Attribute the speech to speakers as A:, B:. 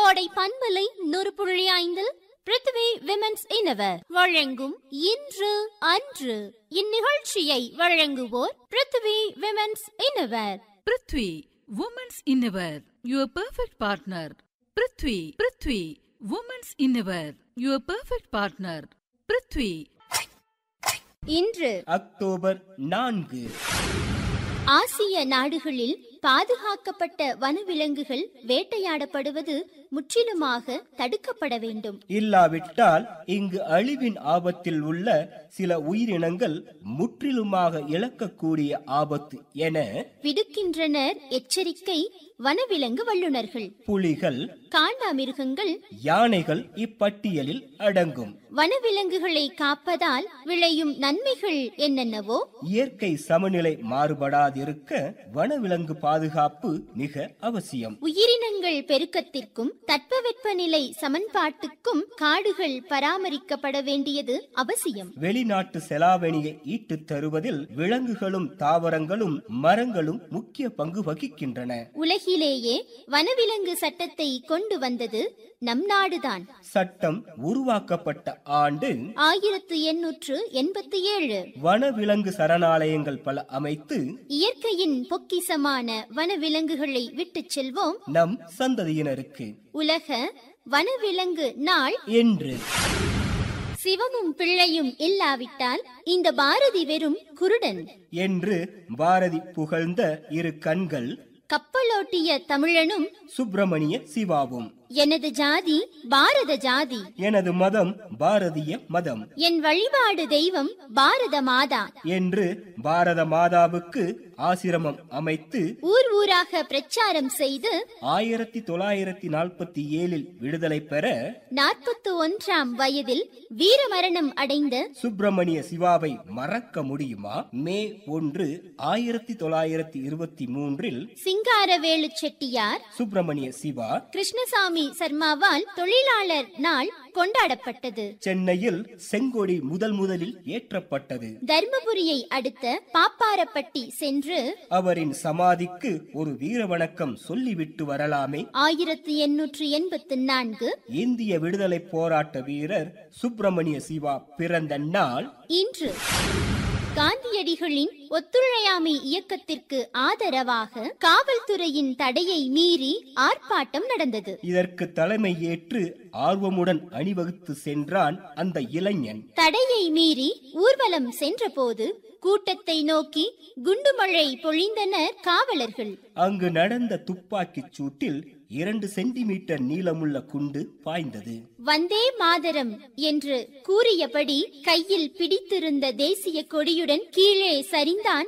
A: கோடை பண்பலை நூறு புள்ளி ஐந்தில் பிருத்திவி விமென்ஸ் இனவர் வழங்கும் இன்று அன்று இந்நிகழ்ச்சியை வழங்குவோர் Prithvi women's innerwear
B: Prithvi women's innerwear your perfect partner Prithvi Prithvi women's innerwear your perfect partner Prithvi
A: இன்று
C: அக்டோபர் நான்கு
A: ஆசிய நாடுகளில் பாதுகாக்கப்பட்ட வனவிலங்குகள் வேட்டையாடப்படுவது முற்றிலுமாக தடுக்கப்பட வேண்டும்
C: இல்லாவிட்டால் இங்கு அழிவின் ஆபத்தில் உள்ள சில உயிரினங்கள் முற்றிலுமாக இழக்கக்கூடிய ஆபத்து என
A: விடுக்கின்றனர் எச்சரிக்கை வனவிலங்கு வல்லுநர்கள்
C: புலிகள்
A: காண்டாமிருகங்கள்
C: யானைகள் இப்பட்டியலில் அடங்கும்
A: வனவிலங்குகளை காப்பதால் விளையும் நன்மைகள் என்னென்னவோ
C: இயற்கை சமநிலை மாறுபடாதிருக்க வனவிலங்கு பாதுகாப்பு மிக அவசியம்
A: உயிரினங்கள் பெருக்கத்திற்கும் தட்பவெப்பநிலை சமன்பாட்டுக்கும் காடுகள் பராமரிக்கப்பட வேண்டியது அவசியம்
C: வெளிநாட்டு செலாவணியை ஈட்டுத் தருவதில் விலங்குகளும் தாவரங்களும் மரங்களும் முக்கிய பங்கு வகிக்கின்றன
A: உலகிலேயே வனவிலங்கு சட்டத்தை கொண்டு வந்தது நம் நாடுதான்
C: சட்டம் உருவாக்கப்பட்ட ஆண்டு
A: ஆயிரத்து எண்ணூற்று எண்பத்தி ஏழு
C: வனவிலங்கு சரணாலயங்கள் பல அமைத்து
A: இயற்கையின் பொக்கிசமான வனவிலங்குகளை விட்டுச் செல்வோம்
C: நம் சந்ததியினருக்கு
A: உலக வனவிலங்கு நாள்
C: என்று
A: சிவமும் பிள்ளையும் இல்லாவிட்டால் இந்த பாரதி வெறும் குருடன்
C: என்று பாரதி புகழ்ந்த இரு கண்கள்
A: கப்பலோட்டிய தமிழனும்
C: சுப்பிரமணிய சிவாவும்
A: எனது ஜாதி பாரத ஜாதி
C: எனது மதம் பாரதிய மதம்
A: என் வழிபாடு தெய்வம் பாரத மாதா
C: என்று பாரத மாதாவுக்கு ஆசிரமம் அமைத்து
A: ஊர் ஊராக பிரச்சாரம் செய்து
C: ஆயிரத்தி தொள்ளாயிரத்தி நாற்பத்தி ஏழில் விடுதலை பெற
A: நாற்பத்தி ஒன்றாம் வயதில் வீரமரணம் அடைந்த
C: சுப்பிரமணிய சிவாவை மறக்க முடியுமா மே ஒன்று ஆயிரத்தி தொள்ளாயிரத்தி இருபத்தி மூன்றில்
A: சிங்காரவேலு செட்டியார்
C: சுப்பிரமணிய சிவா
A: கிருஷ்ணசாமி சர்மாவால் தொழிலாளர் நாள் கொண்டாடப்பட்டது
C: சென்னையில் செங்கொடி முதல் முதலில் ஏற்றப்பட்டது
A: தர்மபுரியை அடுத்த பாப்பாரப்பட்டி சென்று
C: அவரின் சமாதிக்கு ஒரு வீர வணக்கம் சொல்லிவிட்டு வரலாமே
A: ஆயிரத்தி எண்ணூற்று எண்பத்தி நான்கு
C: இந்திய விடுதலை போராட்ட வீரர் சுப்பிரமணிய சிவா பிறந்த நாள்
A: இன்று காந்தியடிகளின் ஒத்துழையாமை இயக்கத்திற்கு ஆதரவாக காவல்துறையின் தடையை மீறி ஆர்ப்பாட்டம் நடந்தது
C: இதற்கு தலைமை ஏற்று ஆர்வமுடன் அணிவகுத்து சென்றான் அந்த இளைஞன்
A: தடையை மீறி ஊர்வலம் சென்றபோது கூட்டத்தை நோக்கி குண்டுமழை பொழிந்தனர் காவலர்கள்
C: அங்கு நடந்த துப்பாக்கிச் சூட்டில் இரண்டு சென்டிமீட்டர் நீளமுள்ள குண்டு பாய்ந்தது
A: வந்தே மாதரம் என்று கூறியபடி கையில் பிடித்திருந்த தேசிய கொடியுடன் கீழே சரிந்தான்